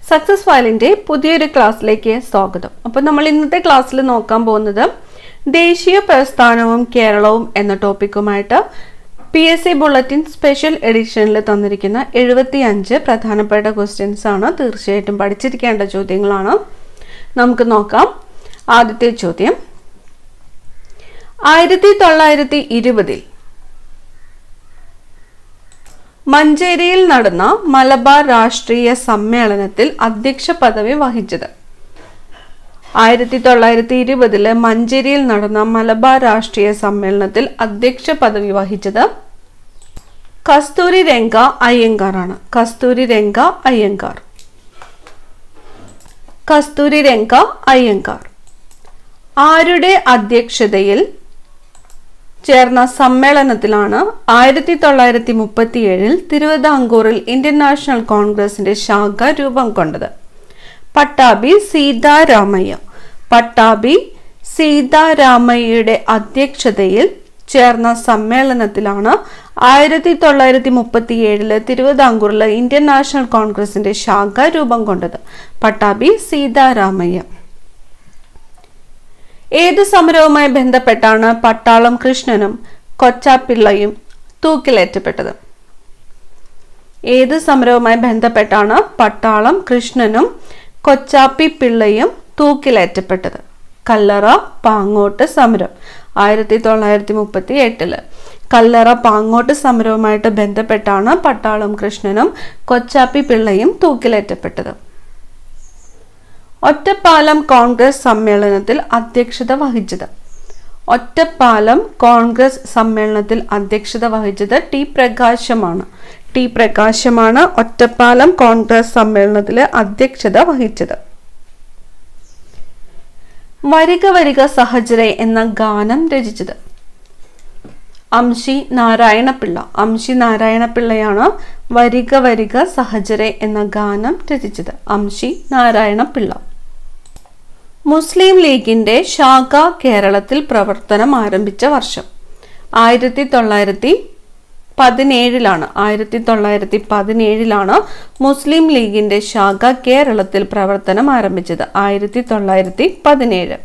success ഫയലിന്റെ പുതിയൊരു ക്ലാസ്സിലേക്ക് സ്വാഗതം അപ്പോൾ നമ്മൾ ഇന്നത്തെ ക്ലാസ്സിൽ നോക്കാൻ പോകുന്നത് ദേശീയ പ്രസ്ഥാനവും കേരളവും എന്ന ടോപ്പിക്കുമായിട്ട് P S C bulletin special എഡിഷനിൽ തന്നിരിക്കുന്ന എഴുപത്തി അഞ്ച് പ്രധാനപ്പെട്ട ക്വസ്റ്റ്യൻസ് ആണ് തീർച്ചയായിട്ടും പഠിച്ചിരിക്കേണ്ട ചോദ്യങ്ങളാണ് നമുക്ക് നോക്കാം ആദ്യത്തെ ചോദ്യം ആയിരത്തി തൊള്ളായിരത്തി ഇരുപതിൽ മഞ്ചേരിയിൽ നടന്ന മലബാർ രാഷ്ട്രീയ സമ്മേളനത്തിൽ അധ്യക്ഷ പദവി വഹിച്ചത് ആയിരത്തി തൊള്ളായിരത്തി ഇരുപതില് മഞ്ചേരിയിൽ നടന്ന മലബാർ രാഷ്ട്രീയ സമ്മേളനത്തിൽ അധ്യക്ഷ പദവി വഹിച്ചത് കസ്തൂരി രംഗ അയ്യങ്കാർ ആണ് കസ്തൂരി രംഗ അയ്യങ്കാർ കസ്തൂരി രംഗ അയ്യങ്കാർ ആരുടെ അധ്യക്ഷതയിൽ ചേർന്ന സമ്മേളനത്തിലാണ് ആയിരത്തി തൊള്ളായിരത്തി മുപ്പത്തിയേഴിൽ തിരുവിതാംകൂറിൽ ഇന്ത്യൻ നാഷണൽ കോൺഗ്രസിന്റെ ശാഖ രൂപം കൊണ്ടത് പട്ടാഭി സീതാരാമയ്യ പട്ടാഭി സീതാരാമയ്യയുടെ അധ്യക്ഷതയിൽ ചേർന്ന സമ്മേളനത്തിലാണ് ആയിരത്തി തൊള്ളായിരത്തി മുപ്പത്തിയേഴില് തിരുവിതാംകൂറിലെ ഇന്ത്യൻ നാഷണൽ കോൺഗ്രസിന്റെ ശാഖ രൂപം കൊണ്ടത് പട്ടാഭി സീതാരാമയ്യ ഏതു സമരവുമായി ബന്ധപ്പെട്ടാണ് പട്ടാളം കൃഷ്ണനും കൊച്ചാപ്പിള്ളയും തൂക്കിലേറ്റപ്പെട്ടത് ഏത് സമരവുമായി ബന്ധപ്പെട്ടാണ് പട്ടാളം കൃഷ്ണനും കൊച്ചാപ്പി പിള്ളയും തൂക്കിലേറ്റപ്പെട്ടത് കല്ലറ പാങ്ങോട്ട് സമരം ആയിരത്തി തൊള്ളായിരത്തി മുപ്പത്തി എട്ടില് കല്ലറ പാങ്ങോട്ട് സമരവുമായിട്ട് ബന്ധപ്പെട്ടാണ് പട്ടാളം കൃഷ്ണനും കൊച്ചാപ്പി പിള്ളയും തൂക്കിലേറ്റപ്പെട്ടത് ഒറ്റപ്പാലം കോൺഗ്രസ് സമ്മേളനത്തിൽ അധ്യക്ഷത വഹിച്ചത് ഒറ്റപ്പാലം കോൺഗ്രസ് സമ്മേളനത്തിൽ അധ്യക്ഷത വഹിച്ചത് ടി പ്രകാശമാണ് ടി പ്രകാശമാണ് ഒറ്റപ്പാലം കോൺഗ്രസ് സമ്മേളനത്തിൽ അധ്യക്ഷത വഹിച്ചത് വരിക വരിക സഹചരെ എന്ന ഗാനം രചിച്ചത് അംശി നാരായണപിള്ള അംശി നാരായണപിള്ളയാണ് വരിക വരിക സഹചരെ എന്ന ഗാനം രചിച്ചത് അംശി നാരായണപിള്ള മുസ്ലിം ലീഗിന്റെ ശാഖ കേരളത്തിൽ പ്രവർത്തനം ആരംഭിച്ച വർഷം ആയിരത്തി തൊള്ളായിരത്തി പതിനേഴിലാണ് ആയിരത്തി തൊള്ളായിരത്തി പതിനേഴിലാണ് മുസ്ലിം ലീഗിന്റെ ശാഖ കേരളത്തിൽ പ്രവർത്തനം ആരംഭിച്ചത് ആയിരത്തി തൊള്ളായിരത്തി പതിനേഴ്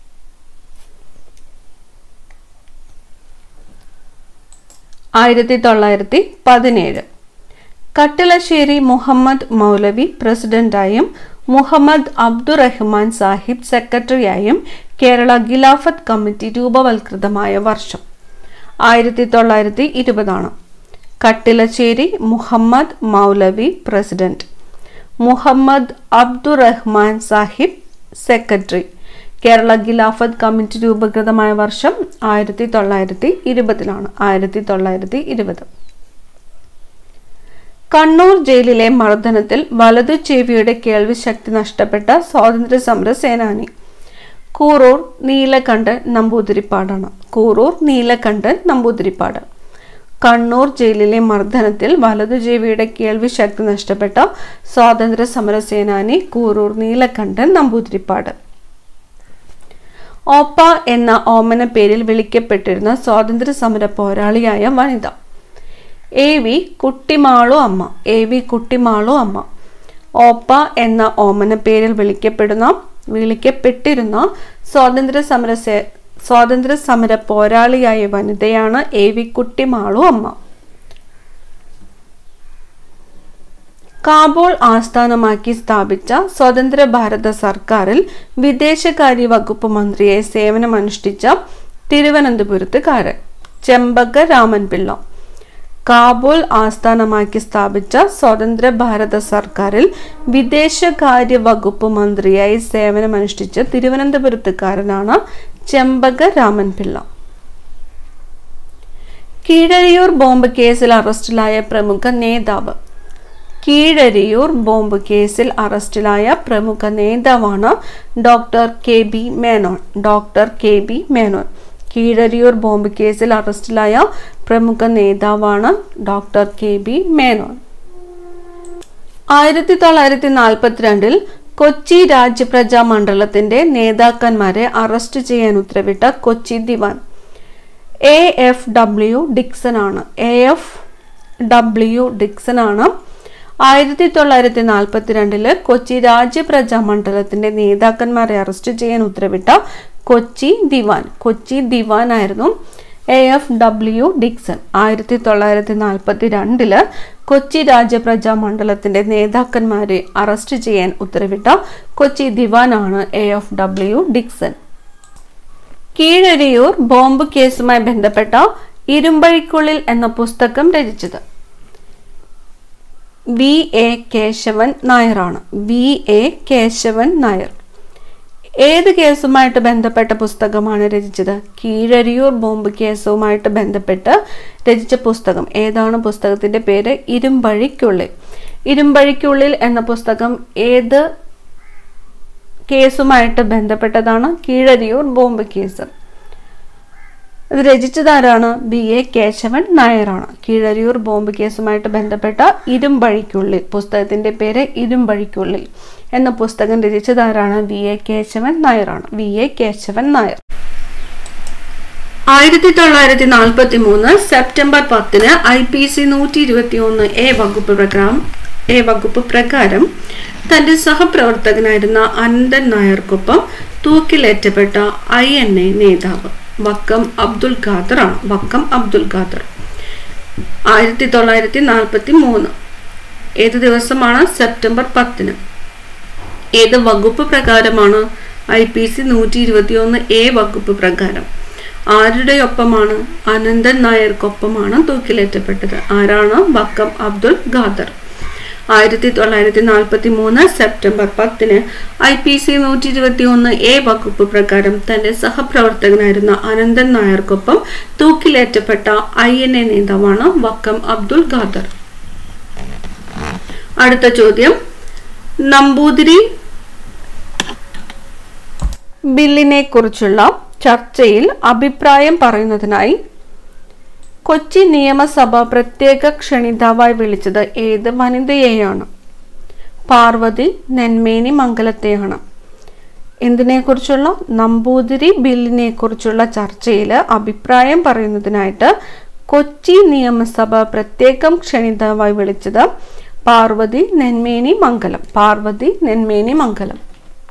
ആയിരത്തി തൊള്ളായിരത്തി പതിനേഴ് കട്ടിളശ്ശേരി മുഹമ്മദ് മൗലവി പ്രസിഡന്റായും മുഹമ്മദ് അബ്ദുറഹ്മാൻ സാഹിബ് സെക്രട്ടറിയായും കേരള ഖിലാഫത്ത് കമ്മിറ്റി രൂപവൽകൃതമായ വർഷം ആയിരത്തി തൊള്ളായിരത്തി ഇരുപതാണ് Kattilassery Muhammad Moulavi president Muhammad Abdurahman Sahib secretary Kerala Khilafat committee രൂപീകൃതമായ വർഷം ആയിരത്തി തൊള്ളായിരത്തി ഇരുപതിലാണ് ആയിരത്തി തൊള്ളായിരത്തി ഇരുപത് കണ്ണൂർ ജയിലിലെ മർദ്ദനത്തിൽ വലതു ചെവിയുടെ കേൾവി ശക്തി നഷ്ടപ്പെട്ട സ്വാതന്ത്ര്യ സമര സേനാനി കൂറൂർ നീലകണ്ഠൻ നമ്പൂതിരിപ്പാടാണ് കൂറൂർ നീലകണ്ഠൻ നമ്പൂതിരിപ്പാട് കണ്ണൂർ ജയിലിലെ മർദ്ദനത്തിൽ വലതുജീവിയുടെ കേൾവി ശക്തി നഷ്ടപ്പെട്ട സ്വാതന്ത്ര്യ സമര സേനാനി കൂറൂർ നീലകണ്ഠൻ നമ്പൂതിരിപ്പാട് ഓപ്പ എന്ന ഓമന പേരിൽ വിളിക്കപ്പെട്ടിരുന്ന സ്വാതന്ത്ര്യ സമര പോരാളിയായ വനിത A V Kuttimalu Amma A V Kuttimalu അമ്മ ഓപ്പ എന്ന ഓമന പേരിൽ വിളിക്കപ്പെടുന്ന വിളിക്കപ്പെട്ടിരുന്ന സ്വാതന്ത്ര്യ സമര സ്വാതന്ത്ര്യ സമര പോരാളിയായ വനിതയാണ് എ വി കുട്ടിമാളു അമ്മ കാബൂൾ ആസ്ഥാനമാക്കി സ്ഥാപിച്ച സ്വതന്ത്ര ഭാരത സർക്കാരിൽ വിദേശകാര്യ വകുപ്പ് മന്ത്രിയെ സേവനമനുഷ്ഠിച്ച തിരുവനന്തപുരത്തുകാരൻ ചെമ്പക രാമൻപിള്ള കാബൂൾ ആസ്ഥാനമാക്കി സ്ഥാപിച്ച സ്വതന്ത്ര ഭാരത സർക്കാരിൽ വിദേശകാര്യ വകുപ്പ് മന്ത്രിയായി സേവനമനുഷ്ഠിച്ച തിരുവനന്തപുരത്തുകാരനാണ് ചെമ്പക രാമൻപിള്ള കീഴരിയൂർ ബോംബ് കേസിൽ അറസ്റ്റിലായ പ്രമുഖ നേതാവ് കീഴരിയൂർ ബോംബ് കേസിൽ അറസ്റ്റിലായ പ്രമുഖ നേതാവാണ് doctor K B Menon doctor K B Menon Keezhariyur bomb കേസിൽ അറസ്റ്റിലായ പ്രമുഖ നേതാവാണ് ഡോക്ടർ കെ ബി മേനോൻ ആയിരത്തി തൊള്ളായിരത്തി നാൽപ്പത്തിരണ്ടിൽ കൊച്ചി രാജ്യപ്രജാ മണ്ഡലത്തിന്റെ നേതാക്കന്മാരെ അറസ്റ്റ് ചെയ്യാൻ ഉത്തരവിട്ട കൊച്ചി ദിവാൻ എ എഫ് ഡബ്ല്യു ഡിക്സൺ ആണ് എ എഫ് ഡബ്ല്യു ഡിക്സൺ ആണ് ആയിരത്തി തൊള്ളായിരത്തി നാൽപ്പത്തിരണ്ടില് കൊച്ചി രാജ്യപ്രജാ മണ്ഡലത്തിന്റെ നേതാക്കന്മാരെ അറസ്റ്റ് ചെയ്യാൻ ഉത്തരവിട്ട കൊച്ചി ദിവാൻ കൊച്ചി ദിവാൻ ആയിരുന്നു എ എഫ് ഡബ്ല്യു ഡിക്സൺ ആയിരത്തി തൊള്ളായിരത്തി നാൽപ്പത്തി രണ്ടില് കൊച്ചി രാജ്യപ്രജാ മണ്ഡലത്തിന്റെ നേതാക്കന്മാരെ അറസ്റ്റ് ചെയ്യാൻ ഉത്തരവിട്ട കൊച്ചി ദിവാനാണ് A F W Dixon Keezhariyur bomb കേസുമായി ബന്ധപ്പെട്ട ഇരുമ്പഴിക്കുള്ളിൽ എന്ന പുസ്തകം രചിച്ചത് വി എ കേശവൻ നായരാണ് വി എ കേശവൻ നായർ ഏത് കേസുമായിട്ട് ബന്ധപ്പെട്ട പുസ്തകമാണ് രചിച്ചത് കീഴരിയൂർ ബോംബ് കേസുമായിട്ട് ബന്ധപ്പെട്ട് രചിച്ച പുസ്തകം ഏതാണ് പുസ്തകത്തിന്റെ പേര് ഇരുമ്പഴിക്കുള്ളിൽ ഇരുമ്പഴിക്കുള്ളിൽ എന്ന പുസ്തകം ഏത് കേസുമായിട്ട് ബന്ധപ്പെട്ടതാണ് കീഴരിയൂർ ബോംബ് കേസ് ഇത് രചിച്ചതാരാണ് ബി എ കേശവൻ നായരാണ് കീഴരിയൂർ ബോംബ് കേസുമായിട്ട് ബന്ധപ്പെട്ട ഇരുമ്പഴിക്കുള്ളിൽ പുസ്തകത്തിന്റെ പേര് ഇരുമ്പഴിക്കുള്ളിൽ എന്ന പുസ്തകം രചിച്ചതാരാണ് വി എ കേശവൻ നായരാണ് വി എ കേശവൻ നായർ ആയിരത്തി തൊള്ളായിരത്തി നാൽപ്പത്തി മൂന്ന് സെപ്റ്റംബർ പത്തിന് ഐ പി സി നൂറ്റി ഇരുപത്തി ഒന്ന് എ വകുപ്പ് പ്രകാരം എ വകുപ്പ് പ്രകാരം തന്റെ സഹപ്രവർത്തകനായിരുന്ന അനന്തൻ നായർക്കൊപ്പം തൂക്കിലേറ്റപ്പെട്ട ഐ എൻ എ നേതാവ് വക്കം അബ്ദുൽ ഖാദർ ആണ് വക്കം അബ്ദുൽ ഖാദർ ആയിരത്തി തൊള്ളായിരത്തി നാൽപ്പത്തി മൂന്ന് ഏത് ദിവസമാണ് സെപ്റ്റംബർ പത്തിന് ഏത് വകുപ്പ് പ്രകാരമാണ് ഐ പി സി നൂറ്റി ഇരുപത്തി ഒന്ന് എ വകുപ്പ് പ്രകാരം ആരുടെ ഒപ്പമാണ് അനന്തൻ നായർക്കൊപ്പമാണ് തൂക്കിലേറ്റപ്പെട്ടത് ആരാണ് വക്കം അബ്ദുൽ ഖാദർ ആയിരത്തി തൊള്ളായിരത്തി നാൽപ്പത്തി മൂന്ന് സെപ്റ്റംബർ പത്തിന് ഐ പി സി നൂറ്റി ഇരുപത്തി ഒന്ന് എ വകുപ്പ് പ്രകാരം തന്റെ സഹപ്രവർത്തകനായിരുന്ന അനന്തൻ നായർക്കൊപ്പം തൂക്കിലേറ്റപ്പെട്ട ഐ എൻ എ നേതാവാണ് വക്കം അബ്ദുൽ ഖാദർ അടുത്ത ചോദ്യം നമ്പൂതിരി ബില്ലിനെ കുറിച്ചുള്ള ചർച്ചയിൽ അഭിപ്രായം പറയുന്നതിനായി കൊച്ചി നിയമസഭ പ്രത്യേക ക്ഷണിതാവായി വിളിച്ചത് ഏത് വനിതയെയാണ് പാർവതി നെന്മേനി മംഗലത്തെയാണ് എന്തിനെക്കുറിച്ചുള്ള നമ്പൂതിരി ബില്ലിനെ കുറിച്ചുള്ള ചർച്ചയിൽ അഭിപ്രായം പറയുന്നതിനായിട്ട് കൊച്ചി നിയമസഭ പ്രത്യേകം ക്ഷണിതാവായി വിളിച്ചത് പാർവതി നെന്മേനി മംഗലം പാർവതി നെന്മേനി മംഗലം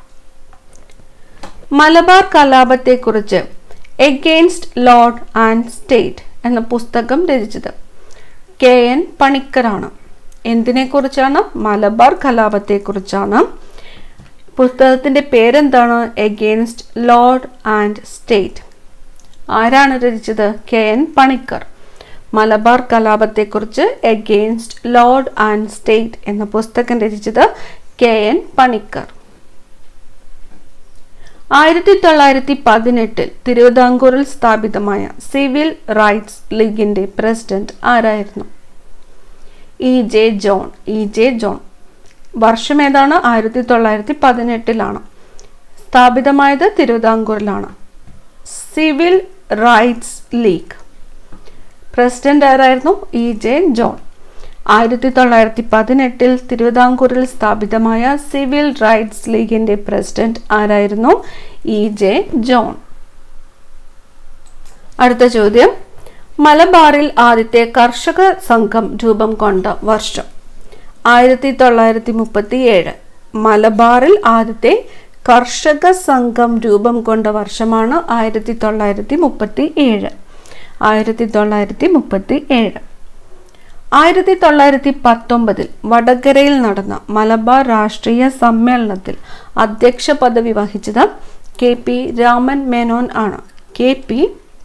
മലബാർ കലാപത്തെക്കുറിച്ച് എഗെയിൻസ്റ്റ് ലോർഡ് ആൻഡ് സ്റ്റേറ്റ് എന്ന പുസ്തകം രചിച്ചത് കെ എൻ പണിക്കരാണ് എന്തിനെക്കുറിച്ചാണ് മലബാർ കലാപത്തെക്കുറിച്ചാണ് പുസ്തകത്തിന്റെ പേരെന്താണ് എഗെയിൻസ്റ്റ് ലോർഡ് ആൻഡ് സ്റ്റേറ്റ് ആരാണ് രചിച്ചത് കെ എൻ പണിക്കർ മലബാർ കലാപത്തെക്കുറിച്ച് എഗെയിൻസ്റ്റ് ലോർഡ് ആൻഡ് സ്റ്റേറ്റ് എന്ന പുസ്തകം രചിച്ചത് കെ എൻ പണിക്കർ ആയിരത്തി തൊള്ളായിരത്തി പതിനെട്ടിൽ തിരുവിതാംകൂറിൽ സ്ഥാപിതമായ സിവിൽ റൈറ്റ്സ് ലീഗിന്റെ പ്രസിഡന്റ് ആരായിരുന്നു E J John E J John വർഷം ഏതാണ് ആയിരത്തി തൊള്ളായിരത്തി പതിനെട്ടിലാണ് സ്ഥാപിതമായത് തിരുവിതാംകൂറിലാണ് സിവിൽ റൈറ്റ്സ് ലീഗ് പ്രസിഡന്റ് ആരായിരുന്നു ഇ ജെ ജോൺ ആയിരത്തി തൊള്ളായിരത്തി പതിനെട്ടിൽ തിരുവിതാംകൂറിൽ സ്ഥാപിതമായ സിവിൽ റൈറ്റ്സ് ലീഗിന്റെ പ്രസിഡന്റ് ആരായിരുന്നു ഇ ജെ ജോൺ അടുത്ത ചോദ്യം മലബാറിൽ ആദ്യത്തെ കർഷക സംഘം രൂപം കൊണ്ട വർഷം ആയിരത്തി തൊള്ളായിരത്തി മുപ്പത്തി ഏഴ് മലബാറിൽ ആദ്യത്തെ കർഷക സംഘം രൂപം കൊണ്ട വർഷമാണ് ആയിരത്തി തൊള്ളായിരത്തി മുപ്പത്തി ഏഴ് ആയിരത്തി തൊള്ളായിരത്തി മുപ്പത്തി ഏഴ് ആയിരത്തി തൊള്ളായിരത്തി പത്തൊമ്പതിൽ വടകരയിൽ നടന്ന മലബാർ രാഷ്ട്രീയ സമ്മേളനത്തിൽ അധ്യക്ഷ പദവി വഹിച്ചത് കെ പി രാമൻ മേനോൻ ആണ് കെ പി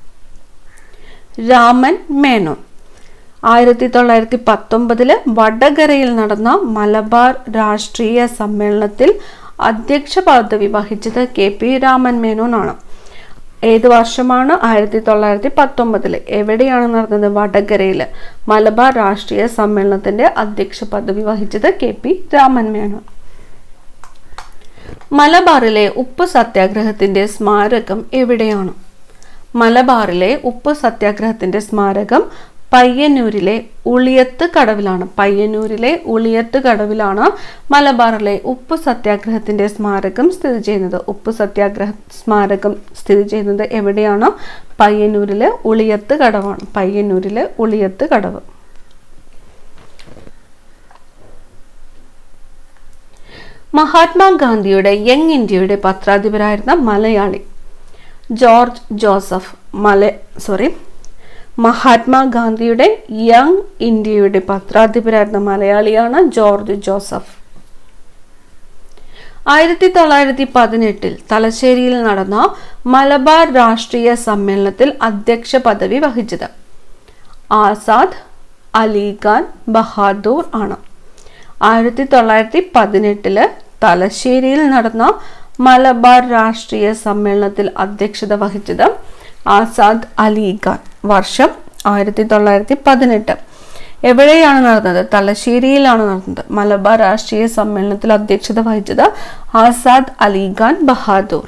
രാമൻ മേനോൻ ആയിരത്തി തൊള്ളായിരത്തി പത്തൊമ്പതില് വടകരയിൽ നടന്ന മലബാർ രാഷ്ട്രീയ സമ്മേളനത്തിൽ അധ്യക്ഷ പദവി വഹിച്ചത് കെ പി രാമൻ മേനോൻ ആണ് ഏത് വർഷമാണ് ആയിരത്തി തൊള്ളായിരത്തി പത്തൊമ്പതില് എവിടെയാണ് നടന്നത് വടകരയിൽ മലബാർ രാഷ്ട്രീയ സമ്മേളനത്തിന്റെ അധ്യക്ഷ പദവി വഹിച്ചത് കെ പി രാമൻ മേനോൻ മലബാറിലെ ഉപ്പ് സത്യാഗ്രഹത്തിന്റെ സ്മാരകം എവിടെയാണ് മലബാറിലെ ഉപ്പ് സത്യാഗ്രഹത്തിന്റെ സ്മാരകം പയ്യന്നൂരിലെ ഉളിയത്ത് കടവിലാണ് പയ്യന്നൂരിലെ ഉളിയത്ത് കടവിലാണ് മലബാറിലെ ഉപ്പ് സത്യാഗ്രഹത്തിന്റെ സ്മാരകം സ്ഥിതി ചെയ്യുന്നത് ഉപ്പ് സത്യാഗ്രഹ സ്മാരകം സ്ഥിതി ചെയ്യുന്നത് എവിടെയാണ് പയ്യന്നൂരിലെ ഉളിയത്ത് കടവാണ് പയ്യന്നൂരിലെ ഉളിയത്ത് കടവ് മഹാത്മാഗാന്ധിയുടെ യങ് ഇന്ത്യയുടെ പത്രാധിപരായിരുന്ന മലയാളി ജോർജ് ജോസഫ് മല സോറി മഹാത്മാഗാന്ധിയുടെ യങ് ഇന്ത്യയുടെ പത്രാധിപരായിരുന്ന മലയാളിയാണ് ജോർജ് ജോസഫ് ആയിരത്തി തൊള്ളായിരത്തി പതിനെട്ടിൽ തലശ്ശേരിയിൽ നടന്ന മലബാർ രാഷ്ട്രീയ സമ്മേളനത്തിൽ അധ്യക്ഷ പദവി വഹിച്ചത് ആസാദ് അലിഖാൻ ബഹാദൂർ ആണ് ആയിരത്തി തൊള്ളായിരത്തി പതിനെട്ടില് തലശ്ശേരിയിൽ നടന്ന മലബാർ രാഷ്ട്രീയ സമ്മേളനത്തിൽ അധ്യക്ഷത വഹിച്ചത് ആസാദ് അലി ഖാൻ വർഷം ആയിരത്തി തൊള്ളായിരത്തി പതിനെട്ട് എവിടെയാണ് നടന്നത് തലശ്ശേരിയിലാണ് നടന്നത് മലബാർ രാഷ്ട്രീയ സമ്മേളനത്തിൽ അധ്യക്ഷത വഹിച്ചത് ആസാദ് അലി ഖാൻ ബഹാദൂർ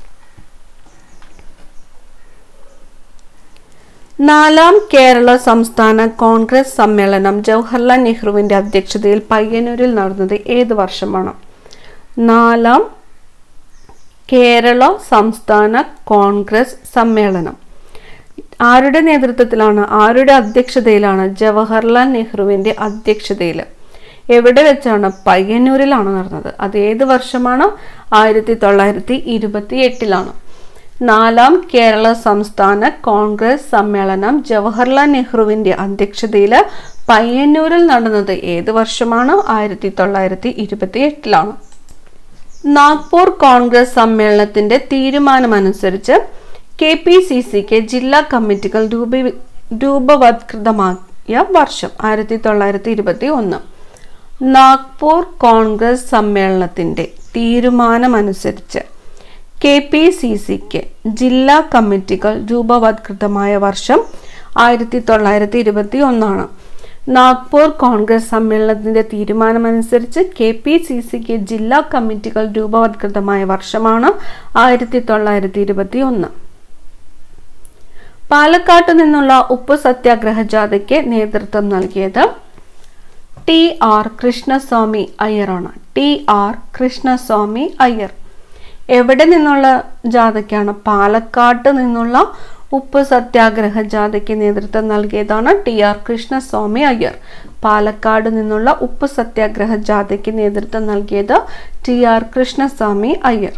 നാലാം കേരള സംസ്ഥാന കോൺഗ്രസ് സമ്മേളനം ജവഹർലാൽ നെഹ്റുവിന്റെ അധ്യക്ഷതയിൽ പയ്യന്നൂരിൽ നടന്നത് ഏത് വർഷമാണ് നാലാം കേരള സംസ്ഥാന കോൺഗ്രസ് സമ്മേളനം ആരുടെ നേതൃത്വത്തിലാണ് ആരുടെ അധ്യക്ഷതയിലാണ് ജവഹർലാൽ നെഹ്റുവിന്റെ അധ്യക്ഷതയിൽ എവിടെ വെച്ചാണ് പയ്യന്നൂരിലാണ് നടന്നത് അത് ഏത് വർഷമാണ് ആയിരത്തി തൊള്ളായിരത്തി ഇരുപത്തി എട്ടിലാണ് നാലാം കേരള സംസ്ഥാന കോൺഗ്രസ് സമ്മേളനം ജവഹർലാൽ നെഹ്റുവിന്റെ അധ്യക്ഷതയിൽ പയ്യന്നൂരിൽ നടന്നത് ഏത് വർഷമാണ് ആയിരത്തി തൊള്ളായിരത്തി ഇരുപത്തി എട്ടിലാണ് നാഗ്പൂർ കോൺഗ്രസ് സമ്മേളനത്തിന്റെ തീരുമാനമനുസരിച്ച് കെ പി സി സിക്ക് ജില്ലാ കമ്മിറ്റികൾ രൂപ രൂപവത്കൃതമായ വർഷം ആയിരത്തി തൊള്ളായിരത്തി ഇരുപത്തി ഒന്ന് നാഗ്പൂർ കോൺഗ്രസ് സമ്മേളനത്തിന്റെ തീരുമാനമനുസരിച്ച് കെ പി സി സിക്ക് ജില്ലാ കമ്മിറ്റികൾ രൂപവത്കൃതമായ വർഷം ആയിരത്തി തൊള്ളായിരത്തി ഇരുപത്തി ഒന്നാണ് നാഗ്പൂർ കോൺഗ്രസ് സമ്മേളനത്തിന്റെ തീരുമാനമനുസരിച്ച് കെ പി സി സിക്ക് ജില്ലാ കമ്മിറ്റികൾ രൂപവത്കൃതമായ വർഷമാണ് ആയിരത്തി തൊള്ളായിരത്തി ഇരുപത്തി ഒന്ന് പാലക്കാട്ട് നിന്നുള്ള ഉപ്പ് സത്യാഗ്രഹ ജാഥയ്ക്ക് നേതൃത്വം നൽകിയത് ടി ആർ കൃഷ്ണസ്വാമി അയ്യറാണ് ടി ആർ കൃഷ്ണസ്വാമി അയ്യർ എവിടെ നിന്നുള്ള ജാഥയ്ക്കാണ് പാലക്കാട്ട് നിന്നുള്ള ഉപ്പ് സത്യാഗ്രഹ ജാഥയ്ക്ക് നേതൃത്വം നൽകിയതാണ് ടി ആർ കൃഷ്ണസ്വാമി അയ്യർ പാലക്കാട് നിന്നുള്ള ഉപ്പ് സത്യാഗ്രഹ ജാഥയ്ക്ക് നേതൃത്വം നൽകിയത് ടി ആർ കൃഷ്ണസ്വാമി അയ്യർ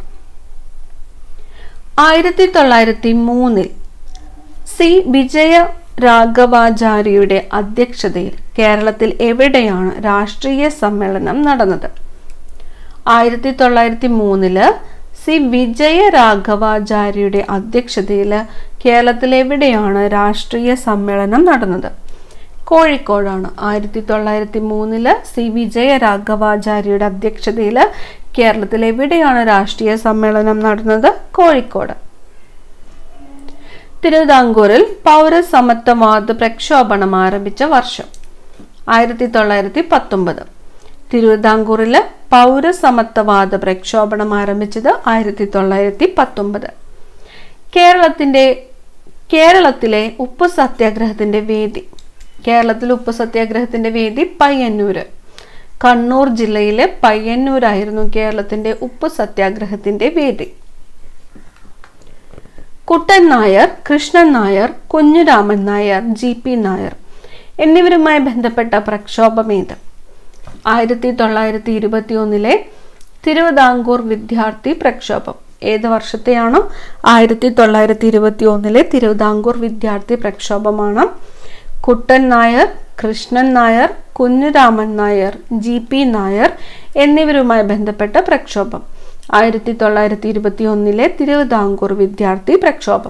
ആയിരത്തി തൊള്ളായിരത്തി മൂന്നിൽ സി വിജയ രാഘവാചാര്യയുടെ അധ്യക്ഷതയിൽ കേരളത്തിൽ എവിടെയാണ് രാഷ്ട്രീയ സമ്മേളനം നടന്നത് ആയിരത്തി തൊള്ളായിരത്തി മൂന്നില് സി വിജയ രാഘവാചാര്യയുടെ അധ്യക്ഷതയിൽ കേരളത്തിൽ എവിടെയാണ് രാഷ്ട്രീയ സമ്മേളനം നടന്നത് കോഴിക്കോടാണ് ആയിരത്തി തൊള്ളായിരത്തി മൂന്നില് സി വിജയ രാഘവാചാര്യയുടെ അധ്യക്ഷതയിൽ കേരളത്തിൽ എവിടെയാണ് രാഷ്ട്രീയ സമ്മേളനം നടന്നത് കോഴിക്കോട് തിരുവിതാംകൂറിൽ പൗരസമത്വവാദ പ്രക്ഷോഭണം ആരംഭിച്ച വർഷം ആയിരത്തി തൊള്ളായിരത്തി പത്തൊമ്പത് തിരുവിതാംകൂറില് പൗരസമത്വവാദ പ്രക്ഷോഭണം ആരംഭിച്ചത് ആയിരത്തി തൊള്ളായിരത്തി പത്തൊമ്പത് കേരളത്തിന്റെ കേരളത്തിലെ ഉപ്പ് സത്യാഗ്രഹത്തിന്റെ വേദി കേരളത്തിലെ ഉപ്പ് സത്യാഗ്രഹത്തിന്റെ വേദി പയ്യന്നൂര് കണ്ണൂർ ജില്ലയിലെ പയ്യന്നൂരായിരുന്നു കേരളത്തിന്റെ ഉപ്പ് സത്യാഗ്രഹത്തിന്റെ വേദി കുട്ടൻ നായർ കൃഷ്ണൻ നായർ കുഞ്ഞുരാമൻ നായർ ജി പി നായർ എന്നിവരുമായി ബന്ധപ്പെട്ട പ്രക്ഷോഭമേത് ആയിരത്തി തൊള്ളായിരത്തി ഇരുപത്തി ഒന്നിലെ തിരുവിതാംകൂർ വിദ്യാർത്ഥി പ്രക്ഷോഭം ഏത് വർഷത്തെയാണ് ആയിരത്തി തൊള്ളായിരത്തി ഇരുപത്തി ഒന്നിലെ തിരുവിതാംകൂർ വിദ്യാർത്ഥി പ്രക്ഷോഭമാണ് കുട്ടൻ നായർ കൃഷ്ണൻ നായർ കുഞ്ഞുരാമൻ നായർ ജി പി നായർ എന്നിവരുമായി ബന്ധപ്പെട്ട പ്രക്ഷോഭം ആയിരത്തി തൊള്ളായിരത്തി ഇരുപത്തി ഒന്നിലെ തിരുവിതാംകൂർ വിദ്യാർത്ഥി പ്രക്ഷോഭം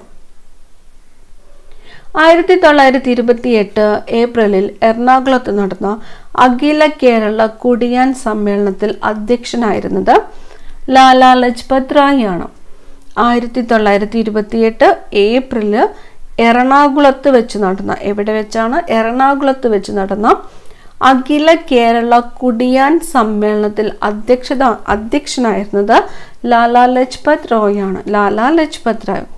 ആയിരത്തി തൊള്ളായിരത്തി ഇരുപത്തി എട്ട് ഏപ്രിലിൽ എറണാകുളത്ത് നടന്ന അഖില കേരള കുടിയാൻ സമ്മേളനത്തിൽ അധ്യക്ഷനായിരുന്നത് ലാലാ ലജ്പത് റായ് ആണ് ആയിരത്തി തൊള്ളായിരത്തി ഇരുപത്തിയെട്ട് ഏപ്രില് എറണാകുളത്ത് വെച്ച് നടന്ന എവിടെ വെച്ചാണ് എറണാകുളത്ത് വെച്ച് നടന്ന അഖില കേരള കുടിയാൻ സമ്മേളനത്തിൽ അധ്യക്ഷത അധ്യക്ഷനായിരുന്നത് ലാലാ ലജ്പത് റോയ് ആണ് ലാലാ ലജ്പത് റായ്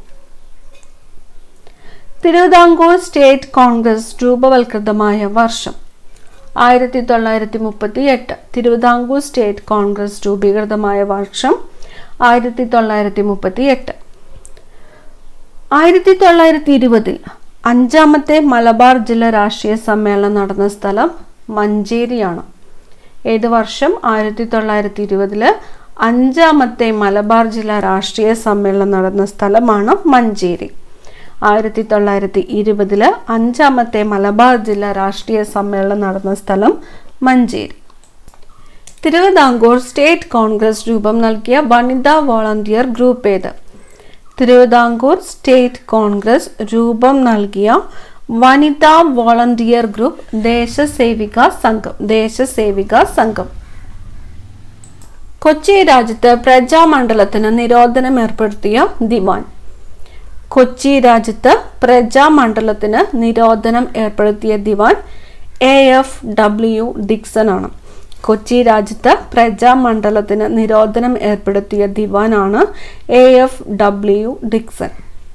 തിരുവിതാംകൂർ സ്റ്റേറ്റ് കോൺഗ്രസ് രൂപവൽകൃതമായ വർഷം ആയിരത്തി തൊള്ളായിരത്തി മുപ്പത്തി എട്ട് തിരുവിതാംകൂർ സ്റ്റേറ്റ് കോൺഗ്രസ് രൂപീകൃതമായ വർഷം ആയിരത്തി തൊള്ളായിരത്തി മുപ്പത്തി എട്ട് ആയിരത്തി തൊള്ളായിരത്തി ഇരുപതിൽ അഞ്ചാമത്തെ മലബാർ ജില്ല രാഷ്ട്രീയ സമ്മേളനം നടന്ന സ്ഥലം മഞ്ചേരിയാണ് ഏത് വർഷം ആയിരത്തി തൊള്ളായിരത്തി ഇരുപതില് അഞ്ചാമത്തെ മലബാർ ജില്ലാ രാഷ്ട്രീയ സമ്മേളനം നടന്ന സ്ഥലമാണ് മഞ്ചേരി ആയിരത്തി തൊള്ളായിരത്തി ഇരുപതില് അഞ്ചാമത്തെ മലബാർ ജില്ലാ രാഷ്ട്രീയ സമ്മേളനം നടന്ന സ്ഥലം മഞ്ചേരി തിരുവിതാംകൂർ സ്റ്റേറ്റ് കോൺഗ്രസ് രൂപം നൽകിയ വനിതാ വോളണ്ടിയർ ഗ്രൂപ്പ് ഏത് തിരുവിതാംകൂർ സ്റ്റേറ്റ് കോൺഗ്രസ് രൂപം നൽകിയ വനിതാ വോളണ്ടിയർ ഗ്രൂപ്പ് ദേശസേവിക സംഘം ദേശസേവിക സംഘം കൊച്ചി രാജ്യത്ത് പ്രജാമണ്ഡലത്തിന് നിരോധനം ഏർപ്പെടുത്തിയ ദിവാൻ കൊച്ചി രാജ്യത്ത് പ്രജാമണ്ഡലത്തിന് നിരോധനം ഏർപ്പെടുത്തിയ ദിവാൻ എ എഫ് ഡബ്ല്യു ഡിക്സൺ ആണ് കൊച്ചി രാജ്യത്ത് പ്രജാമണ്ഡലത്തിന് നിരോധനം ഏർപ്പെടുത്തിയ ദിവാനാണ് എ എഫ് ഡബ്ല്യു ഡിക്സൺ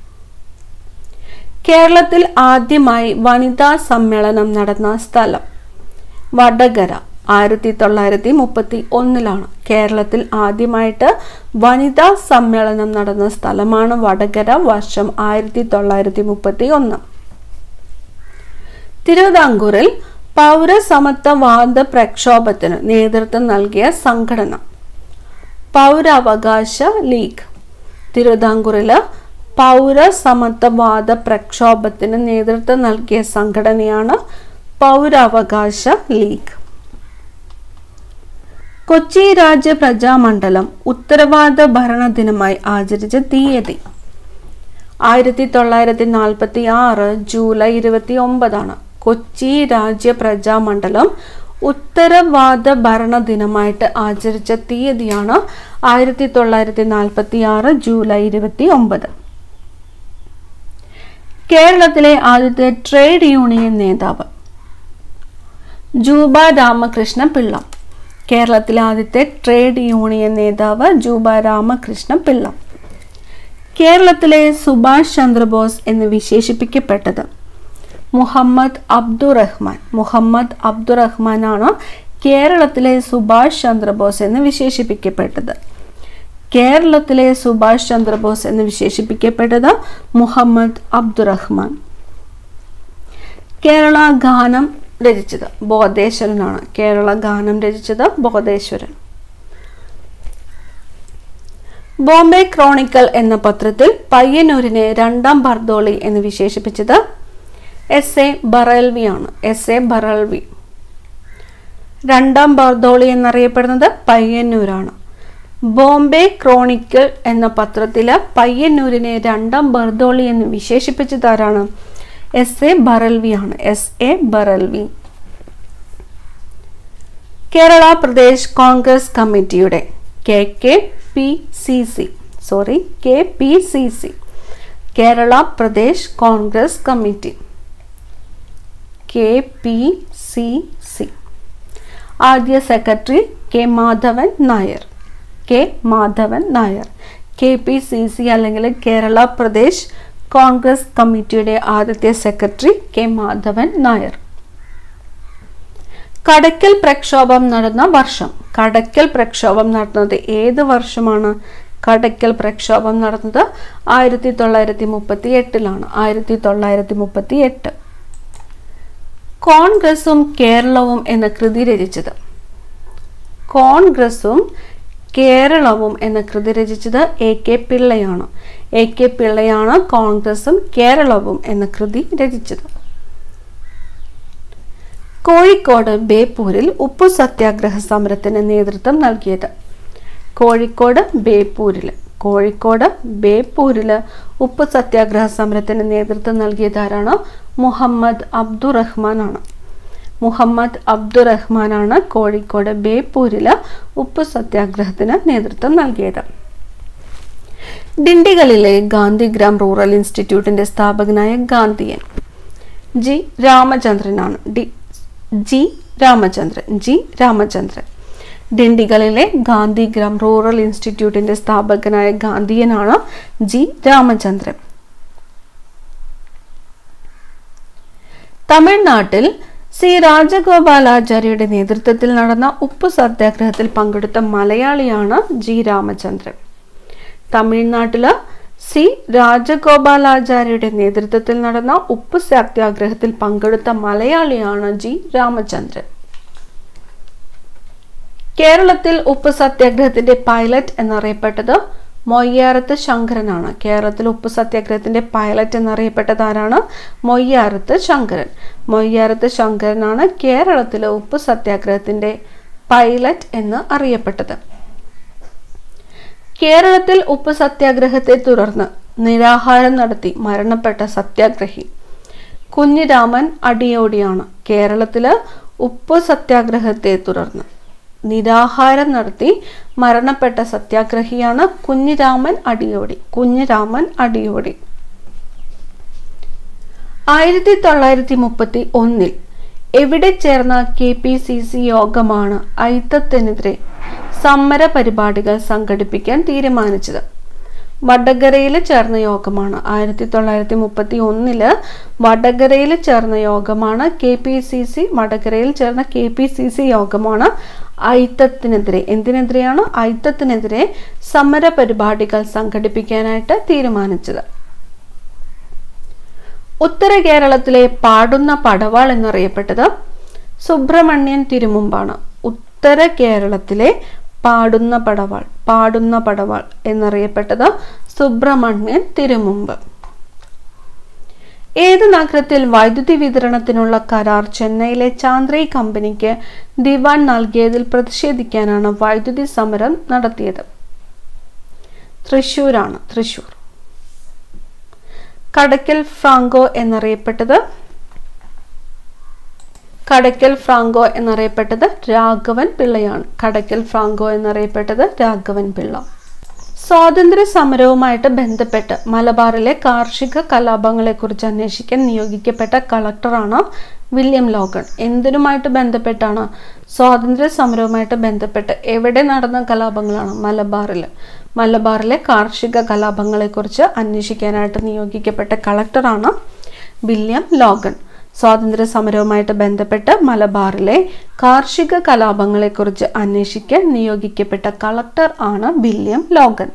കേരളത്തിൽ ആദ്യമായി വനിതാ സമ്മേളനം നടന്ന സ്ഥലം വടകര ആയിരത്തി തൊള്ളായിരത്തി മുപ്പത്തി ഒന്നിലാണ് കേരളത്തിൽ ആദ്യമായിട്ട് വനിതാ സമ്മേളനം നടന്ന സ്ഥലമാണ് വടകര വർഷം ആയിരത്തി തൊള്ളായിരത്തി മുപ്പത്തി ഒന്ന് തിരുവിതാംകൂറിൽ പൗരസമത്വവാദ പ്രക്ഷോഭത്തിന് നേതൃത്വം നൽകിയ സംഘടന പൗരാവകാശ ലീഗ് തിരുവിതാംകൂറില് പൗരസമത്വവാദ പ്രക്ഷോഭത്തിന് നേതൃത്വം നൽകിയ സംഘടനയാണ് പൗരാവകാശ ലീഗ് കൊച്ചി രാജ്യ പ്രജാമണ്ഡലം ഉത്തരവാദ ഭരണ ദിനമായി ആചരിച്ച തീയതി ആയിരത്തി തൊള്ളായിരത്തി നാൽപ്പത്തി ആറ് ജൂലൈ ഇരുപത്തി ഒമ്പതാണ് കൊച്ചി രാജ്യ പ്രജാമണ്ഡലം ഉത്തരവാദ ഭരണ ദിനമായിട്ട് ആചരിച്ച തീയതിയാണ് ആയിരത്തി തൊള്ളായിരത്തി നാൽപ്പത്തി ആറ് ജൂലൈ ഇരുപത്തി ഒമ്പത് കേരളത്തിലെ ആദ്യത്തെ ട്രേഡ് യൂണിയൻ നേതാവ് ജൂബ രാമകൃഷ്ണ പിള്ള കേരളത്തിലെ ആദ്യത്തെ ട്രേഡ് യൂണിയൻ നേതാവ് ജൂബ രാമകൃഷ്ണ പിള്ള കേരളത്തിലെ സുഭാഷ് ചന്ദ്രബോസ് എന്ന് വിശേഷിപ്പിക്കപ്പെട്ടത് മുഹമ്മദ് അബ്ദുറഹ്മാൻ മുഹമ്മദ് അബ്ദുറഹ്മാൻ ആണ് കേരളത്തിലെ സുഭാഷ് ചന്ദ്രബോസ് എന്ന് വിശേഷിപ്പിക്കപ്പെട്ടത് കേരളത്തിലെ സുഭാഷ് ചന്ദ്രബോസ് എന്ന് വിശേഷിപ്പിക്കപ്പെട്ടത് മുഹമ്മദ് അബ്ദുറഹ്മാൻ കേരള ഗാനം രചിച്ചത് ബോധേശ്വരനാണ് കേരള ഗാനം രചിച്ചത് ബോധേശ്വരൻ ബോംബെ ക്രോണിക്കൽ എന്ന പത്രത്തിൽ പയ്യന്നൂരിനെ രണ്ടാം ബർദോളി എന്ന് വിശേഷിപ്പിച്ചത് എസ് എ ബറൽവി ആണ് എസ് എ ബറൽവി രണ്ടാം ബർദോളി എന്നറിയപ്പെടുന്നത് പയ്യന്നൂരാണ് ബോംബെ ക്രോണിക്കൽ എന്ന പത്രത്തില് പയ്യന്നൂരിനെ രണ്ടാം ബർദോളി എന്ന് വിശേഷിപ്പിച്ചത് ആരാണ് എസ് എ ബറൽവി ആണ് എസ് എ ബറൽവി കേരള പ്രദേശ് കോൺഗ്രസ് കമ്മിറ്റിയുടെ K K P C C sorry K P C C Kerala Pradesh Congress committee K P C C ആദ്യ secretary K Madhavan Nair K Madhavan Nair K P C C അല്ലെങ്കിൽ കേരള പ്രദേശ് കോൺഗ്രസ് കമ്മിറ്റിയുടെ ആദ്യത്തെ സെക്രട്ടറി കെ മാധവൻ നായർ കടക്കൽ പ്രക്ഷോഭം നടന്ന വർഷം കടക്കൽ പ്രക്ഷോഭം നടന്നത് ഏത് വർഷമാണ് കടക്കൽ പ്രക്ഷോഭം നടന്നത് ആയിരത്തി തൊള്ളായിരത്തി മുപ്പത്തി എട്ടിലാണ് ആയിരത്തി തൊള്ളായിരത്തി മുപ്പത്തി എട്ട് കോൺഗ്രസും കേരളവും എന്ന കൃതി രചിച്ചത് കോൺഗ്രസും കേരളവും എന്ന കൃതി രചിച്ചത് എ കെ പിള്ളയാണ് എ കെ പിള്ളയാണ് കോൺഗ്രസും കേരളവും എന്ന കൃതി രചിച്ചത് കോഴിക്കോട് ബേപ്പൂരിൽ ഉപ്പു സത്യാഗ്രഹ സമരത്തിന് നേതൃത്വം നൽകിയത് കോഴിക്കോട് ബേപ്പൂരിൽ കോഴിക്കോട് ബേപ്പൂരിൽ ഉപ്പു സത്യാഗ്രഹ സമരത്തിന് നേതൃത്വം നൽകിയത് ആരാണ് മുഹമ്മദ് അബ്ദുറഹ്മാൻ ആണ് മുഹമ്മദ് അബ്ദുറഹ്മാനാണ് കോഴിക്കോട് ബേപ്പൂരിൽ ഉപ്പു സത്യാഗ്രഹത്തിന് നേതൃത്വം നൽകിയത് ഡിണ്ടിഗലിലെ ഗാന്ധിഗ്രാം റൂറൽ ഇൻസ്റ്റിറ്റ്യൂട്ടിന്റെ സ്ഥാപകനായ ഗാന്ധിയൻ ജി രാമചന്ദ്രനാണ് D G Ramachandran G Ramachandran ഡിണ്ടിഗലിലെ ഗാന്ധിഗ്രാം റൂറൽ ഇൻസ്റ്റിറ്റ്യൂട്ടിന്റെ സ്ഥാപകനായ ഗാന്ധിയനാണ് ജി രാമചന്ദ്രൻ തമിഴ്നാട്ടിൽ സി രാജഗോപാലാചാര്യയുടെ നേതൃത്വത്തിൽ നടന്ന ഉപ്പു സത്യാഗ്രഹത്തിൽ പങ്കെടുത്ത മലയാളിയാണ് ജി രാമചന്ദ്രൻ തമിഴ്നാട്ടില് സി രാജഗോപാലാചാര്യയുടെ നേതൃത്വത്തിൽ നടന്ന ഉപ്പു സത്യാഗ്രഹത്തിൽ പങ്കെടുത്ത മലയാളിയാണ് ജി രാമചന്ദ്രൻ കേരളത്തിൽ ഉപ്പ് സത്യാഗ്രഹത്തിന്റെ പൈലറ്റ് എന്നറിയപ്പെട്ടത് മൊയ്യാരത്ത് ശങ്കരനാണ് കേരളത്തിൽ ഉപ്പ് സത്യാഗ്രഹത്തിന്റെ പൈലറ്റ് എന്നറിയപ്പെട്ടത് ആരാണ് മൊയ്യാരത്ത് ശങ്കരൻ മൊയ്യാരത്ത് ശങ്കരനാണ് കേരളത്തിലെ ഉപ്പ് സത്യാഗ്രഹത്തിന്റെ പൈലറ്റ് എന്ന് അറിയപ്പെട്ടത് കേരളത്തിൽ ഉപ്പ് സത്യാഗ്രഹത്തെ തുടർന്ന് നിരാഹാരം നടത്തി മരണപ്പെട്ട സത്യാഗ്രഹി കുഞ്ഞിരാമൻ അടിയോടിയാണ് കേരളത്തില് ഉപ്പ് സത്യാഗ്രഹത്തെ തുടർന്ന് നിരാഹാരം നടത്തി മരണപ്പെട്ട സത്യാഗ്രഹിയാണ് കുഞ്ഞിരാമൻ അടിയോടി കുഞ്ഞിരാമൻ അടിയോടി ആയിരത്തി തൊള്ളായിരത്തി മുപ്പത്തി ഒന്നിൽ എവിടെ ചേർന്ന കെ പി സി സി യോഗമാണ് ഐത്തത്തിനെതിരെ സമര പരിപാടികൾ സംഘടിപ്പിക്കാൻ തീരുമാനിച്ചത് വടകരയിൽ ചേർന്ന യോഗമാണ് ആയിരത്തി തൊള്ളായിരത്തി മുപ്പത്തി ഒന്നില് വടകരയിൽ ചേർന്ന യോഗമാണ് കെ പി സി സി വടകരയിൽ ചേർന്ന കെ പി സി സി യോഗമാണ് ഐത്തത്തിനെതിരെ എന്തിനെതിരെയാണ് ഐത്തത്തിനെതിരെ സമര പരിപാടികൾ സംഘടിപ്പിക്കാനായിട്ട് തീരുമാനിച്ചത് ഉത്തര കേരളത്തിലെ പാടുന്ന പടവാൾ എന്നറിയപ്പെട്ടത് സുബ്രഹ്മണ്യൻ തിരുമുമ്പാണ് ഉത്തര കേരളത്തിലെ പാടുന്ന പടവാൾ പാടുന്ന പടവാൾ എന്നറിയപ്പെട്ടത് സുബ്രഹ്മണ്യൻ തിരുമുമ്പ് ഏത് നഗരത്തിൽ വൈദ്യുതി വിതരണത്തിനുള്ള കരാർ ചെന്നൈയിലെ ചാന്ദ്രൈ കമ്പനിക്ക് ദിവാൻ നൽകിയതിൽ പ്രതിഷേധിക്കാനാണ് വൈദ്യുതി സമരം നടത്തിയത് തൃശൂരാണ് തൃശൂർ കടക്കൽ ഫ്രാങ്കോ എന്നറിയപ്പെട്ടത് കടക്കൽ ഫ്രാങ്കോ എന്നറിയപ്പെട്ടത് രാഘവൻ പിള്ളയാണ് കടക്കൽ ഫ്രാങ്കോ എന്നറിയപ്പെട്ടത് രാഘവൻ പിള്ള സ്വാതന്ത്ര്യ സമരവുമായിട്ട് ബന്ധപ്പെട്ട് മലബാറിലെ കാർഷിക കലാപങ്ങളെക്കുറിച്ച് അന്വേഷിക്കാൻ നിയോഗിക്കപ്പെട്ട കളക്ടറാണ് വില്യം ലോഗൺ എന്തിനുമായിട്ട് ബന്ധപ്പെട്ടാണ് സ്വാതന്ത്ര്യ സമരവുമായിട്ട് ബന്ധപ്പെട്ട് എവിടെ നടന്ന കലാപങ്ങളാണ് മലബാറിൽ മലബാറിലെ കാർഷിക കലാപങ്ങളെക്കുറിച്ച് അന്വേഷിക്കാനായിട്ട് നിയോഗിക്കപ്പെട്ട കളക്ടറാണ് വില്യം ലോഗൺ സ്വാതന്ത്ര്യ സമരവുമായിട്ട് ബന്ധപ്പെട്ട് മലബാറിലെ കാർഷിക കലാപങ്ങളെക്കുറിച്ച് അന്വേഷിക്കാൻ നിയോഗിക്കപ്പെട്ട കളക്ടർ ആണ് William Logan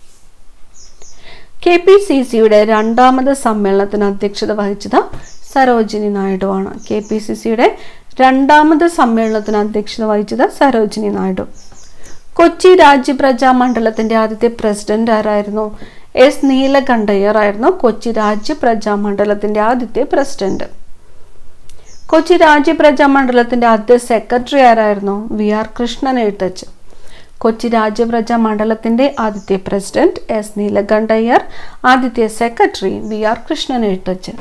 K P C സിയുടെ രണ്ടാമത് സമ്മേളനത്തിന് അധ്യക്ഷത വഹിച്ചത് സരോജിനി നായിഡു ആണ് കെ പി സി സിയുടെ രണ്ടാമത് സമ്മേളനത്തിന് അധ്യക്ഷത വഹിച്ചത് സരോജിനി നായിഡു കൊച്ചി രാജ്യപ്രജാ മണ്ഡലത്തിന്റെ ആദ്യത്തെ പ്രസിഡന്റ് ആരായിരുന്നു എസ് നീലകണ്ഠയ്യർ ആയിരുന്നു കൊച്ചി രാജ്യപ്രജാ മണ്ഡലത്തിന്റെ ആദ്യത്തെ പ്രസിഡന്റ് കൊച്ചി രാജ്യപ്രജാ മണ്ഡലത്തിന്റെ ആദ്യ സെക്രട്ടറി ആരായിരുന്നു വി ആർ കൃഷ്ണൻ എഴുത്തച്ഛൻ കൊച്ചി രാജ്യപ്രജാ മണ്ഡലത്തിന്റെ ആദ്യത്തെ പ്രസിഡന്റ് എസ് നീലകണ്ഠയ്യർ ആദ്യത്തെ secretary V R Krishnan Ezhuthachan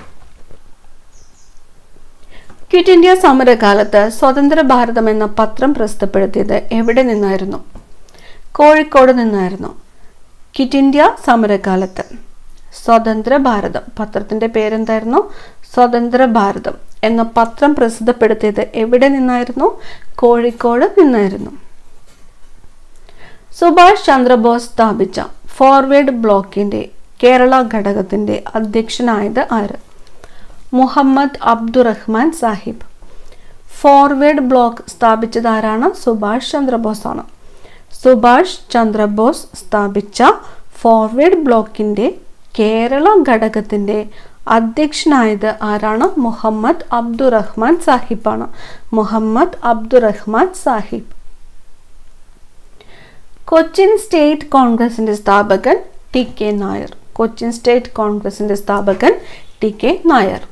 quit India സമരകാലത്ത് സ്വതന്ത്ര ഭാരതം എന്ന പത്രം പ്രസിദ്ധപ്പെടുത്തിയത് എവിടെ നിന്നായിരുന്നു കോഴിക്കോട് നിന്നായിരുന്നു ക്വിറ്റ് ഇന്ത്യ സമരകാലത്ത് സ്വതന്ത്ര ഭാരതം പത്രത്തിന്റെ പേരെന്തായിരുന്നു സ്വതന്ത്ര ഭാരതം എന്ന പത്രം പ്രസിദ്ധപ്പെടുത്തിയത് എവിടെ നിന്നായിരുന്നു കോഴിക്കോട് നിന്നായിരുന്നു സുഭാഷ് ചന്ദ്രബോസ് സ്ഥാപിച്ച ഫോർവേഡ് ബ്ലോക്കിന്റെ കേരള ഘടകത്തിന്റെ അധ്യക്ഷനായത് ആര് മുഹമ്മദ് അബ്ദുറഹ്മാൻ സാഹിബ് ഫോർവേഡ് ബ്ലോക്ക് സ്ഥാപിച്ചത് ആരാണ് സുഭാഷ് ചന്ദ്രബോസ് ആണ് സുഭാഷ് ചന്ദ്രബോസ് സ്ഥാപിച്ച ഫോർവേഡ് ബ്ലോക്കിന്റെ കേരള ഘടകത്തിന്റെ അധ്യക്ഷനായത് ആരാണ് മുഹമ്മദ് അബ്ദുറഹ്മാൻ സാഹിബാണ് മുഹമ്മദ് അബ്ദുറഹ്മാൻ സാഹിബ് കൊച്ചിൻ സ്റ്റേറ്റ് കോൺഗ്രസിന്റെ സ്ഥാപകൻ T K Nair Cochin state കോൺഗ്രസിന്റെ സ്ഥാപകൻ ടി കെ നായർ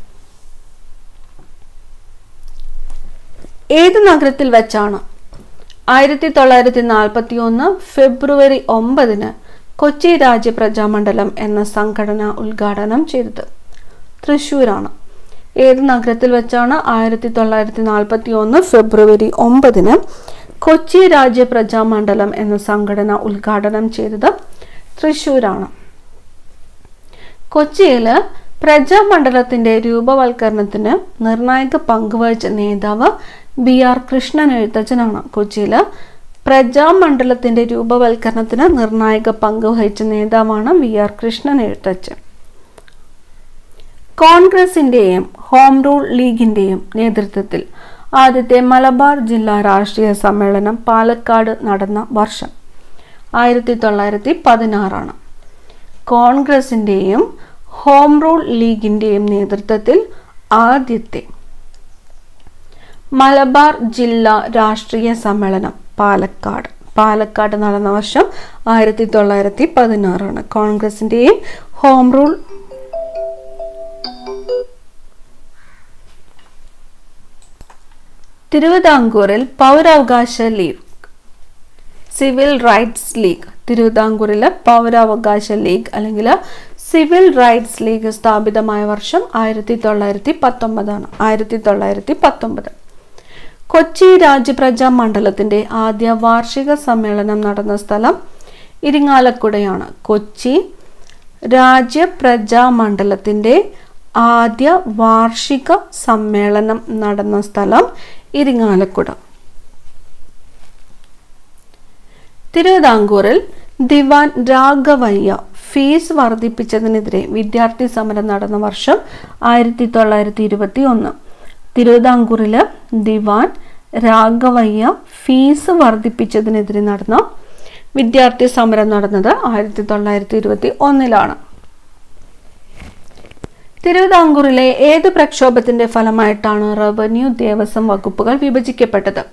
ഏത് നഗരത്തിൽ വെച്ചാണ് ആയിരത്തി തൊള്ളായിരത്തി നാൽപ്പത്തി ഒന്ന് ഫെബ്രുവരി ഒമ്പതിന് കൊച്ചി രാജ്യപ്രജാമണ്ഡലം എന്ന സംഘടന ഉദ്ഘാടനം ചെയ്തത് തൃശ്ശൂരാണ് ഏത് നഗരത്തിൽ വെച്ചാണ് ആയിരത്തി തൊള്ളായിരത്തി നാൽപ്പത്തി ഒന്ന് ഫെബ്രുവരി ഒമ്പതിന് കൊച്ചി രാജ്യപ്രജാമണ്ഡലം എന്ന സംഘടന ഉദ്ഘാടനം ചെയ്തത് തൃശ്ശൂരാണ് കൊച്ചിയിൽ പ്രജാമണ്ഡലത്തിന്റെ രൂപവൽക്കരണത്തിന് നിർണായക പങ്കുവഹിച്ച നേതാവ് ബി ആർ കൃഷ്ണൻ എഴുത്തച്ഛനാണ് കൊച്ചിയിൽ പ്രജാമണ്ഡലത്തിന്റെ രൂപവൽക്കരണത്തിന് നിർണായക പങ്ക് വഹിച്ച നേതാവാണ് വി ആർ കൃഷ്ണൻ എഴുത്തച്ഛൻ കോൺഗ്രസിന്റെയും ഹോം റൂൾ ലീഗിന്റെയും നേതൃത്വത്തിൽ ആദ്യത്തെ മലബാർ ജില്ലാ രാഷ്ട്രീയ സമ്മേളനം പാലക്കാട് നടന്ന വർഷം ആയിരത്തി തൊള്ളായിരത്തി പതിനാറാണ് കോൺഗ്രസിന്റെയും ഹോം റൂൾ ലീഗിന്റെയും നേതൃത്വത്തിൽ ആദ്യത്തെ മലബാർ ജില്ലാ രാഷ്ട്രീയ സമ്മേളനം പാലക്കാട് പാലക്കാട് നടന്ന വർഷം ആയിരത്തി തൊള്ളായിരത്തി പതിനാറാണ് കോൺഗ്രസിന്റെയും ഹോം റൂൾ തിരുവിതാംകൂറിൽ പൗരാവകാശ ലീഗ് സിവിൽ റൈറ്റ്സ് ലീഗ് തിരുവിതാംകൂറിലെ പൗരാവകാശ ലീഗ് അല്ലെങ്കിൽ സിവിൽ റൈറ്റ്സ് ലീഗ് സ്ഥാപിതമായ വർഷം ആയിരത്തി തൊള്ളായിരത്തി പത്തൊമ്പതാണ് ആയിരത്തി തൊള്ളായിരത്തി പത്തൊമ്പത് കൊച്ചി രാജ്യപ്രജാ മണ്ഡലത്തിന്റെ ആദ്യ വാർഷിക സമ്മേളനം നടന്ന സ്ഥലം ഇരിങ്ങാലക്കുടയാണ് കൊച്ചി രാജ്യപ്രജാ മണ്ഡലത്തിന്റെ ആദ്യ വാർഷിക സമ്മേളനം നടന്ന സ്ഥലം ഇരിങ്ങാലക്കുട തിരുവിതാംകൂറിൽ ദിവാൻ രാഘവയ്യ ഫീസ് വർദ്ധിപ്പിച്ചതിനെതിരെ വിദ്യാർത്ഥി സമരം നടന്ന വർഷം ആയിരത്തി തൊള്ളായിരത്തി ഇരുപത്തി ഒന്ന് തിരുവിതാംകൂറില് ദിവാൻ രാഘവയ്യ ഫീസ് വർദ്ധിപ്പിച്ചതിനെതിരെ നടന്ന വിദ്യാർത്ഥി സമരം നടന്നത് ആയിരത്തി തൊള്ളായിരത്തി ഇരുപത്തി ഒന്നിലാണ് തിരുവിതാംകൂറിലെ ഏത് പ്രക്ഷോഭത്തിന്റെ ഫലമായിട്ടാണ് റവന്യൂ ദേവസ്വം വകുപ്പുകൾ വിഭജിക്കപ്പെട്ടത്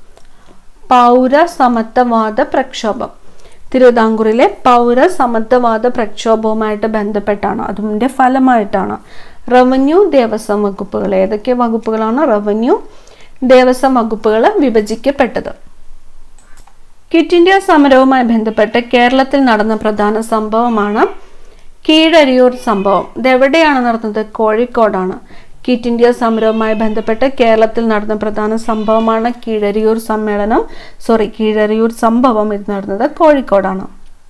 പൗരസമത്വവാദ പ്രക്ഷോഭം തിരുവിതാംകൂറിലെ പൗരസമത്വവാദ പ്രക്ഷോഭവുമായിട്ട് ബന്ധപ്പെട്ടാണ് അതിൻ്റെ ഫലമായിട്ടാണ് റവന്യൂ ദേവസ്വം വകുപ്പുകൾ ഏതൊക്കെ വകുപ്പുകളാണ് റവന്യൂ ദേവസ്വം വകുപ്പുകൾ വിഭജിക്കപ്പെട്ടത് ക്വിറ്റ് ഇന്ത്യ സമരവുമായി ബന്ധപ്പെട്ട് കേരളത്തിൽ നടന്ന പ്രധാന സംഭവമാണ് കീഴരിയൂർ സംഭവം ഇതെവിടെയാണ് നടന്നത് കോഴിക്കോടാണ് ക്വിറ്റ് ഇന്ത്യ സമരവുമായി ബന്ധപ്പെട്ട് കേരളത്തിൽ നടന്ന പ്രധാന സംഭവമാണ് കീഴരിയൂർ സമ്മേളനം സോറി കീഴരിയൂർ സംഭവം ഇത് നടന്നത് കോഴിക്കോടാണ്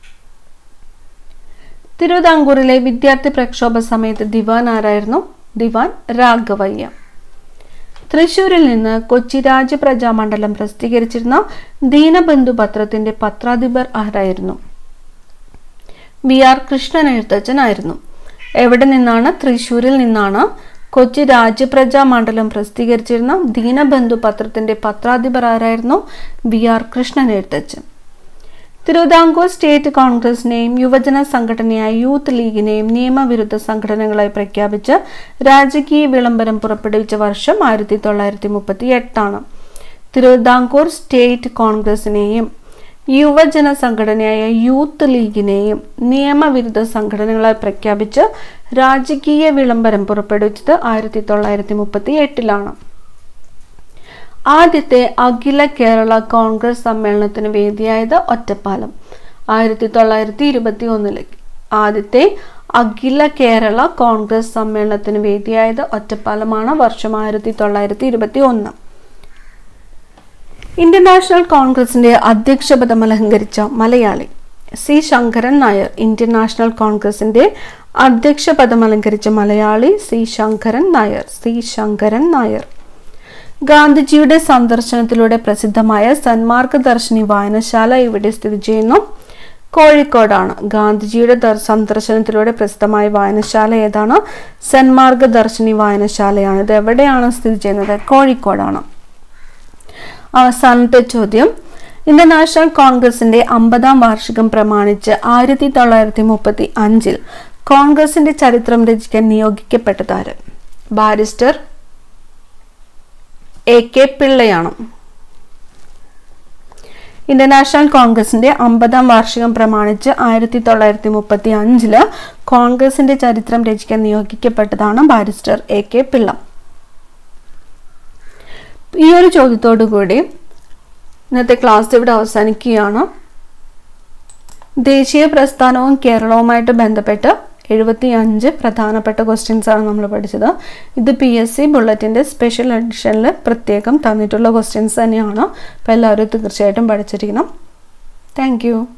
തിരുവിതാംകൂറിലെ വിദ്യാർത്ഥി പ്രക്ഷോഭ സമയത്ത് ദിവാൻ ആരായിരുന്നു ദിവാൻ രാഘവയ്യ തൃശൂരിൽ നിന്ന് കൊച്ചി രാജ്യപ്രജാ മണ്ഡലം പ്രസിദ്ധീകരിച്ചിരുന്ന ദീനബന്ധു പത്രത്തിന്റെ പത്രാധിപർ ആരായിരുന്നു വി ആർ കൃഷ്ണൻ എഴുത്തച്ഛനായിരുന്നു എവിടെ നിന്നാണ് തൃശൂരിൽ നിന്നാണ് കൊച്ചി രാജ്യപ്രജാ മണ്ഡലം പ്രസിദ്ധീകരിച്ചിരുന്ന ദീനബന്ധു പത്രത്തിന്റെ പത്രാധിപർ ആരായിരുന്നു V R Krishnan Ezhuthachan Thiruvithamkoor state കോൺഗ്രസിനെയും യുവജന സംഘടനയായ യൂത്ത് ലീഗിനെയും നിയമവിരുദ്ധ സംഘടനകളായി പ്രഖ്യാപിച്ച് രാജകീയ വിളംബരം പുറപ്പെടുവിച്ച വർഷം ആയിരത്തി തൊള്ളായിരത്തി മുപ്പത്തി എട്ടാണ് തിരുവിതാംകൂർ സ്റ്റേറ്റ് കോൺഗ്രസിനെയും യുവജന സംഘടനയായ യൂത്ത് ലീഗിനെയും നിയമവിരുദ്ധ സംഘടനകളായി പ്രഖ്യാപിച്ച് രാജകീയ വിളംബരം പുറപ്പെടുവിച്ചത് ആയിരത്തി തൊള്ളായിരത്തി മുപ്പത്തി എട്ടിലാണ് ആദ്യത്തെ അഖില കേരള കോൺഗ്രസ് സമ്മേളനത്തിന് വേദിയായത് ഒറ്റപ്പാലം ആയിരത്തി തൊള്ളായിരത്തി ഇരുപത്തി ഒന്നില് ആദ്യത്തെ അഖില കേരള കോൺഗ്രസ് സമ്മേളനത്തിന് വേദിയായത് ഒറ്റപ്പാലമാണ് വർഷം ആയിരത്തി തൊള്ളായിരത്തി ഇരുപത്തി ഒന്ന് ഇന്ത്യൻ നാഷണൽ കോൺഗ്രസിന്റെ അധ്യക്ഷപദം അലങ്കരിച്ച Malayali C Sankaran Nair Indian national കോൺഗ്രസിന്റെ അധ്യക്ഷപദം അലങ്കരിച്ച മലയാളി സി ശങ്കരൻ നായർ സി ശങ്കരൻ നായർ ഗാന്ധിജിയുടെ സന്ദർശനത്തിലൂടെ പ്രസിദ്ധമായ സന്മാർഗ ദർശിനി വായനശാല ഇവിടെ സ്ഥിതി ചെയ്യുന്നു കോഴിക്കോടാണ് ഗാന്ധിജിയുടെ ദർ- സന്ദർശനത്തിലൂടെ പ്രസിദ്ധമായ വായനശാല ഏതാണ് സന്മാർഗ ദർശിനി വായനശാലയാണ് ഇത് എവിടെയാണ് സ്ഥിതി ചെയ്യുന്നത് കോഴിക്കോടാണ് അവസാനത്തെ ചോദ്യം ഇന്ത്യൻ നാഷണൽ കോൺഗ്രസിന്റെ അമ്പതാം വാർഷികം പ്രമാണിച്ച് ആയിരത്തി തൊള്ളായിരത്തി മുപ്പത്തി അഞ്ചിൽ കോൺഗ്രസിന്റെ ചരിത്രം രചിക്കാൻ നിയോഗിക്കപ്പെട്ടതാര് ബാരിസ്റ്റർ എ കെ പിള്ളയാണ് ഇന്ത്യൻ നാഷണൽ കോൺഗ്രസിന്റെ അമ്പതാം വാർഷികം പ്രമാണിച്ച് ആയിരത്തി തൊള്ളായിരത്തി മുപ്പത്തി അഞ്ചില് കോൺഗ്രസിന്റെ ചരിത്രം രചിക്കാൻ നിയോഗിക്കപ്പെട്ടതാണ് ബാരിസ്റ്റർ എ കെ പിള്ള ഈ ഒരു ചോദ്യത്തോടു കൂടി ഇന്നത്തെ ക്ലാസ് ഇവിടെ അവസാനിക്കുകയാണ് ദേശീയ പ്രസ്ഥാനവും കേരളവുമായിട്ട് ബന്ധപ്പെട്ട് എഴുപത്തി അഞ്ച് പ്രധാനപ്പെട്ട ക്വസ്റ്റ്യൻസ് ആണ് നമ്മൾ പഠിച്ചത് ഇത് പി എസ് സി ബുള്ളറ്റിൻ്റെ സ്പെഷ്യൽ എഡിഷനിൽ പ്രത്യേകം തന്നിട്ടുള്ള ക്വസ്റ്റ്യൻസ് തന്നെയാണ് അപ്പോൾ എല്ലാവരും തീർച്ചയായിട്ടും പഠിച്ചിരിക്കണം താങ്ക്